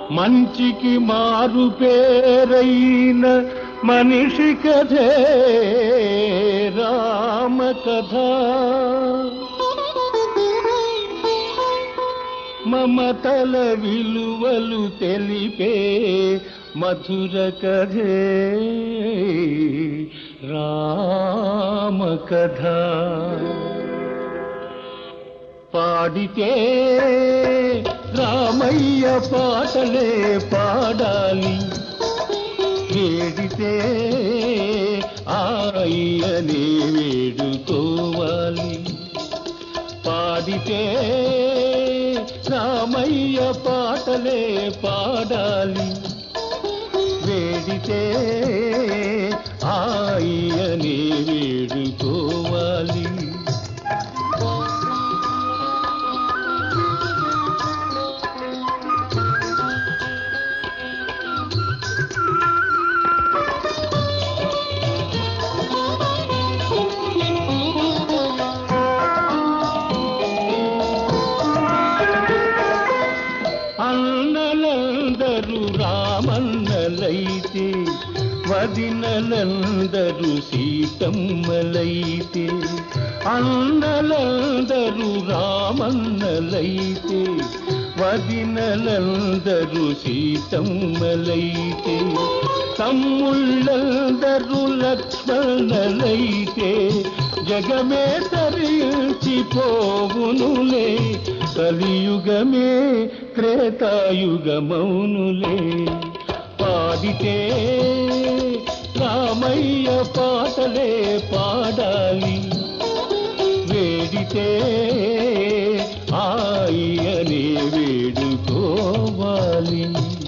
మంచికి మారు పేరైన మనిషి కథే రామ కథ మమతల విలువలు తెలిపే మధుర కథే రామ కథ పాడితే రామయ్య పాటలే పాడాలి వేడితే ఆయనే వేడుకోవాలి పాడితే రామయ్య పాటలే పాడాలి వేడితే ఆయనే వేడుకోవాలి అన్నలందరూ రామన్నలైతే వదినలందరూ సీతమ్మలైతే అన్నలందరూ రామన్నలైతే వదినలందరూ సీతమ్మలైతే తమ్ముళ్ళందరూ లక్ష్మణలైతే జగమే తరించిపోవునులే కలియుగమే త్రేతాయుగమౌనులే పాడితే రామయ్య పాటలే పాడాలి వేడితే ఆయనే వేడుకోవాలి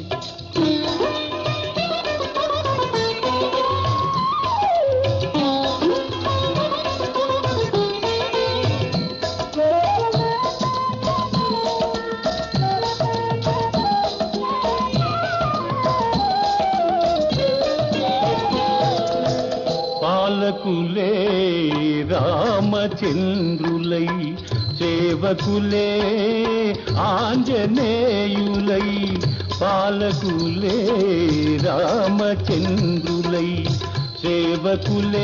పాలకులే రామచంద్రులై సేవకులే ఆంజనేయులై పాలకులే రామచంద్రులై సేవకులే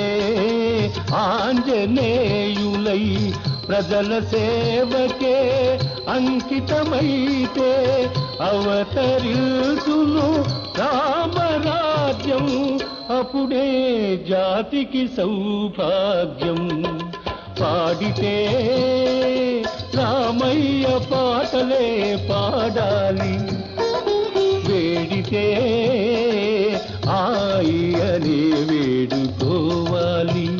ఆంజనేయులై ప్రజల సేవకే అంకితమైతే అవతరిల్సును రామరాజ్యం అప్పుడే జాతికి సౌభాగ్యం పాడితే రామయ్య పాటలే పాడాలి వేడితే ఆయనే వేడుకోవాలి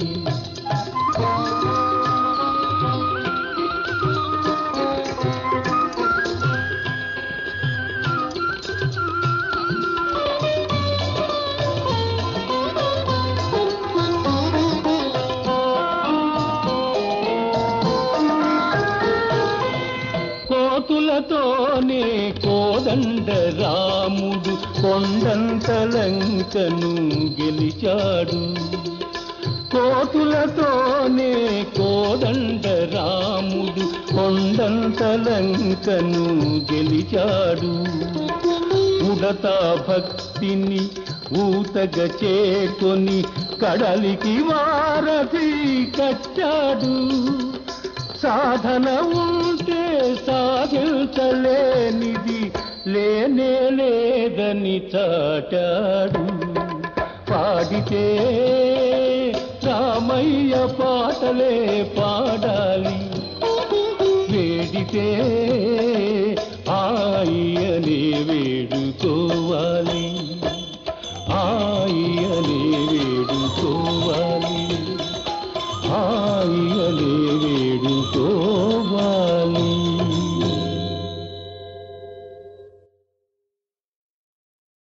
కోతులతోనే కోదండ రాముడు కొండంత లంకను గెలిచాడు కోతులతోనే కోదండ రాముడు కొండంత లంకను గెలిచాడు ఉడతా భక్తిని ఊతగ చేకొని కడలికి వారధి కట్టాడు సాధన ఉంటే సాధించలేనిది లేనే లేదని చాటాడు పాడితే రామయ్య పాటలే పాడాలి వేడితే ఆయనే వేడుకోవాలి ఆయనే వేడుకోవాలి ఆయనే